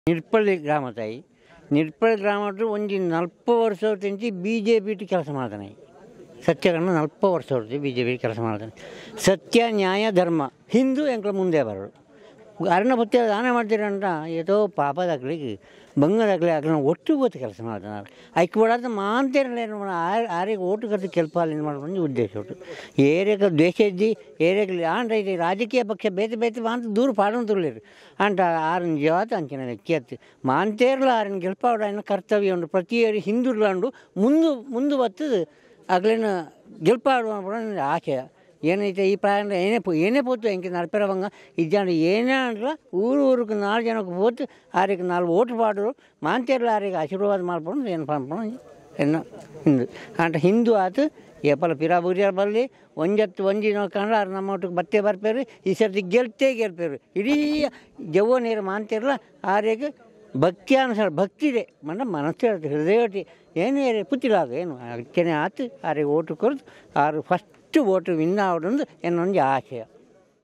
ನಿರ್ಪಳ್ಳಿ ಗ್ರಾಮ ತಾಯಿ ನಿರ್ಪಳ್ಳಿ ಗ್ರಾಮದ್ದು ಒಂದು ನಲ್ಪ ವರ್ಷ ತಿಂಚಿ ಬಿ ಜೆ ಪಿ ಕೆಲಸ ಮಾಡ್ತಾನೆ ಸತ್ಯಗಳನ್ನು ನಲ್ಪ ವರ್ಷ ಹೊರತು ಬಿ ಜೆ ಪಿ ಕೆಲಸ ಮಾಡ್ತಾನೆ ಸತ್ಯ ನ್ಯಾಯ ಧರ್ಮ ಹಿಂದೂ ಎಂಕ್ಳ ಮುಂದೆ ಬರೋದು ಅರಣ್ಯ ಪತ್ಯ ದಾನ ಮಾಡ್ತೀರಿ ಅಂತ ಏತೋ ಪಾಪದಾಗ್ಲಿಕ್ಕೆ ಬಂಗದಾಗ್ಲಿ ಆಗ್ಲಿ ಒಟ್ಟು ಗೊತ್ತು ಕೆಲಸ ಮಾಡ್ತಾನೆ ಐಕ್ ಬಿಡಾದ ಮಾಂತೇರಲ್ಲ ಏನು ಮಾಡ ಆರಿಗೆ ಓಟು ಕದ್ದು ಕೆಲಸ ಅಲ್ಲಿ ಮಾಡ್ಕೊಂಡು ಉದ್ದೇಶ ಒಟ್ಟು ಏರಿಯಾಗ ದ್ವೇಷ ಇದ್ದಿ ಏರಿಯಾಗಲಿ ಆಂಡ್ರ ಇದು ರಾಜಕೀಯ ಪಕ್ಷ ಬೇತೆ ಬೇತೆ ಮಾಂತ ದೂರ ಪಾಡೋದು ತುಳಿರಿ ಅಂಟ ಆರನ್ ಜವಾತ ಅಂಚಿನ ಎತ್ತಿ ಮಾಂತೇರ್ಲ ಆರನ್ ಗೆಲ್ಪಾವಡ ಏನು ಕರ್ತವ್ಯ ಉಂಟು ಪ್ರತಿ ಏರಿ ಹಿಂದುರ್ಲಾಂಡು ಮುಂದು ಮುಂದೆ ಬತ್ತದು ಆಗ್ಲೇನ ಗೆಲ್ಪಾಡುವ ಆಶಯ ಏನೈತೆ ಈ ಪ್ರಾಯ ಏನೇ ಪೋ ಏನೇ పోతు ఇంక నడిపేరవంగా ఇచ్చాడు ఏనే అంటలా ఊరు ఊరికి నాలుగు జనకు పోతే ఆరికి నాలుగు ఓట్లు పాడు మాంతేర్లు ఆరికి ఆశీర్వాద ಮಾಡ್ಕೊಂಡು ಏನು పంపడం ಎನ್ನ ಹಿಂದೂ ಅಂಟ ಹಿಂದೂ ಆತು ಎಪ್ಪಲ ಪಿರಾ ಬುರಿಯಾರ್ ಬರಲಿ ಒಂಜತ್ತು ಒಂಜಿನ ಕಂಡ್ರೆ ಅವ್ರು ನಮ್ಮ ಒಟ್ಟಿಗೆ ಬತ್ತೆ ಬರ್ಪೇರು ಈ ಸರ್ತಿ ಗೆಲ್ತೇ ಗೆಲ್ಪೇರು ಇಡೀ ಜವ್ವ ನೀರು ಮಾಂತಿರಲ್ಲ ಆರಿಗೆ ಭಕ್ತಿಯಾನುಸಾರ ಭಕ್ತಿ ಇದೆ ಮನ ಮನಸ್ಸು ಹೇಳ್ತು ಹೃದಯ ಏನೇ ಪುತ್ತಿಲಾಗ ಏನು ಅಚ್ಚನೆ ಆತು ಆರಿಗೆ ಓಟು ಕೊಡ್ದು ಆರು ಫಸ್ಟ್ ಓಟು ವಿನ್ ಆವಡೊಂದು ಎನ್ನೊಂದು ಆಶಯ